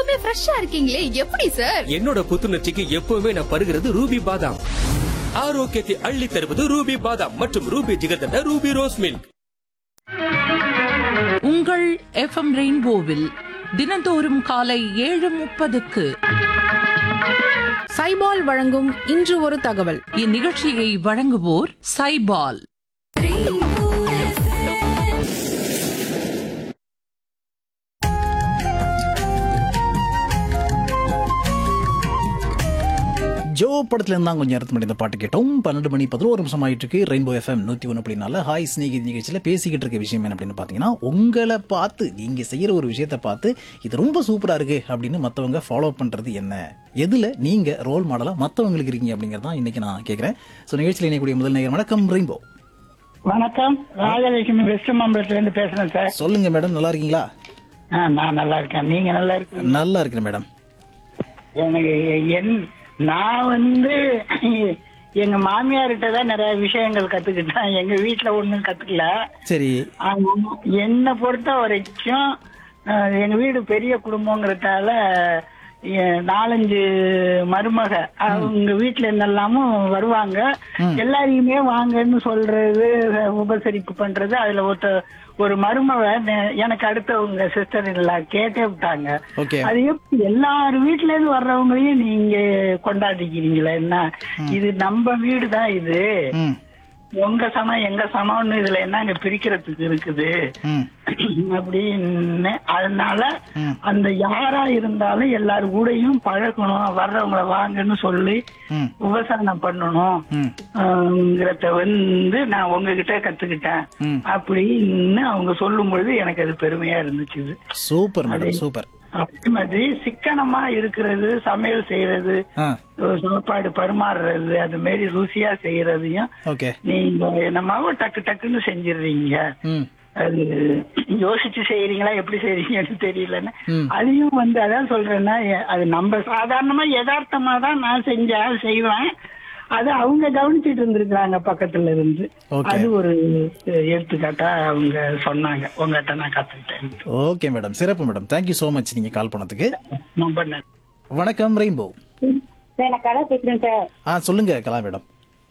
எப்பவுமே ஃப்ரெஷ்ஷா இருக்கீங்களே எப்படி சார் என்னோட புத்துணர்ச்சிக்கு எப்பவுமே நான் பருகிறது ரூபி பாதாம் ஆரோக்கியத்தை அள்ளி தருவது ரூபி பாதாம் மற்றும் Ruby jigarthanda Ruby rose milk உங்கள் எஃப்எம் ரெயின்போவில் தினந்தோறும் காலை ஏழு முப்பதுக்கு சைபால் வழங்கும் இன்று ஒரு தகவல் இந்நிகழ்ச்சியை வழங்குவோர் சைபால் ஜோ படத்துல இருந்தா கொஞ்சம் நேரத்து முன்னாடி இந்த பாட்டு கேட்டோம் பன்னெண்டு மணி பதினோரு நிமிஷம் ஆயிட்டு இருக்கு ரெயின்போ எஃப்எம் நூத்தி ஒன்று அப்படின்னால ஹாய் ஸ்நேகிதி நிகழ்ச்சியில பேசிக்கிட்டு இருக்க விஷயம் என்ன அப்படின்னு பாத்தீங்கன்னா உங்களை பார்த்து நீங்க செய்யற ஒரு விஷயத்த பார்த்து இது ரொம்ப சூப்பரா இருக்கு அப்படின்னு மத்தவங்க ஃபாலோ பண்றது என்ன எதுல நீங்க ரோல் மாடலா மத்தவங்களுக்கு இருக்கீங்க அப்படிங்கறதான் இன்னைக்கு நான் கேட்கறேன் ஸோ நிகழ்ச்சியில் இணையக்கூடிய முதல் நேரம் வணக்கம் ரெயின்போ வணக்கம் ராஜலட்சுமி வெஸ்ட் மாம்பலத்துல இருந்து பேசுறேன் சார் சொல்லுங்க மேடம் நல்லா இருக்கீங்களா ஆ, நான் நல்லா இருக்கேன் நீங்க நல்லா இருக்கீங்க நல்லா இருக்கிறேன் மேடம் எனக்கு என் நான் வந்து எங்க மாமியார்கிட்ட தான் நிறைய விஷயங்கள் கத்துக்கிட்டேன் எங்க வீட்டுல ஒண்ணும் கத்துக்கல சரி ஆனா, என்னை பொறுத்த வரைக்கும் அஹ், எங்க வீடு பெரிய குடும்பங்கிறதால எ- நாலஞ்சு மருமக அவங்க வீட்டுல இருந்தெல்லாமும் வருவாங்க எல்லாரையுமே வாங்கன்னு சொல்றது உபசரிப்பு பண்றது அதுல ஒருத்த ஒரு மருமக நெ- எனக்கு அடுத்தவங்க சிஸ்டர் இல்ல கேட்டே விட்டாங்க ஓகே அது எப்படி எல்லார் வீட்ல இருந்து வர்றவங்களையும் நீங்க கொண்டாடிக்கிறீங்களா என்ன இது நம்ம வீடு தான் இது ம் உங்க சமம் எங்க சமம்னு இதுல என்னங்க பிரிக்கிறதுக்கு இருக்குது ம் அப்படின்னு அதனால அந்த யாரா இருந்தாலும் எல்லாரு கூடயும் பழகணும் வர்றவங்கள வாங்கன்னு சொல்லி ம் உபசரணம் பண்ணணும் ம் ஆங்கிறத வந்து நான் உங்ககிட்ட கத்துக்கிட்டேன் ம். அப்படின்னு அவங்க சொல்லும் பொழுது எனக்கு அது பெருமையா இருந்துச்சு சூப்பர் மேடம் சூப்பர் அதே மாதிரி சிக்கனமா இருக்கிறது சமையல் செய்யறது ஆ சாப்பாடு பரிமாறுறது அது மாதிரி ருசியா செய்யறதையும் ஓகே நீங்க என்னமாவோ டக்கு டக்குன்னு செஞ்சிடுறீங்க ம் அது யோசிச்சு செய்யறீங்களா எப்படி செய்யறீங்கன்னு தெரியலன்னு ம். அதையும் வந்து அதான் சொல்றேன்னா எ- அது நம்ம சாதாரணமா யதார்த்தமா தான் நான் செஞ்சேன் செய்வேன் அது அவங்க கவனிச்சிட்டு இருந்திருக்காங்க பக்கத்துல இருந்து Okay. அது ஒரு அஹ், எடுத்துக்காட்டா அவங்க சொன்னாங்க உங்ககிட்ட நான் கத்துக்கிட்டேன் ஓகே மேடம் சிறப்பு மேடம் தேங்க்யூ ஸோ மச் நீங்கள் கால் பண்ணதுக்கு ரொம்ப நன்றி வணக்கம் ரெயின்போ சார் நான் கடை பேசுறேன் சார் ஆ சொல்லுங்க கலா மேடம்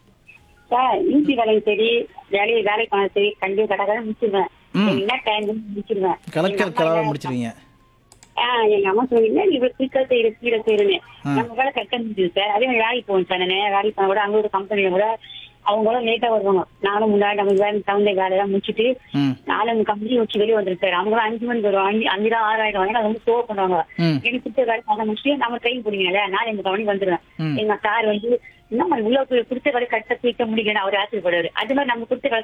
சார் ஈசி வேலையும் சரி வேலையை வேலை பண்ண சரி கண்டிப்பா கடை கடை முடிச்சிருவேன் ம். என்ன டைம் முடிச்சிருவேன் கலக்கல் கலாவை முடிச்சிருவீங்க ஆ எங்க அம்மா சொன்னீங்க நீ இவ்வளவு சீக்கிரம் செய்யற சீக்கிரம் செய்யறேன்னு நம்ம வேலை கரெக்டா முடிஞ்சது சார் அதே மாதிரி வேலைக்கு போவோம் சார் நான் வேலைக்கு போன கூட அங்க ஒரு கம்பெனில கூட அவங்க கூட லேட்டா வருவாங்க நானும் முன்னாடி நம்ம வேலை தகுந்த வேலையெல்லாம் முடிச்சிட்டு ம் நாலு கம்பெனி வச்சு வெளியே வந்துருக்கு சார் அவங்க அஞ்சு மணிக்கு வருவாங்க அஞ்சு அஞ்சு தான் ஆறாயிரம் வாங்க ரொம்ப ஸ்டோ பண்ணுவாங்க ம். எனக்கு பிடிச்ச வேலை பண்ண முடிச்சுட்டு நம்ம ட்ரெயின் பிடிங்கல நாலு எங்க கம்பெனி வந்துருவேன் ம். எங்க சார் வந்து என்ன மாதிரி உள்ள போய் பிடிச்ச வேலை கரெக்டா குயிக்க முடியல அவர் ஆசைப்படுவாரு அது மாதிரி நம்ம பிடிச்ச வேலை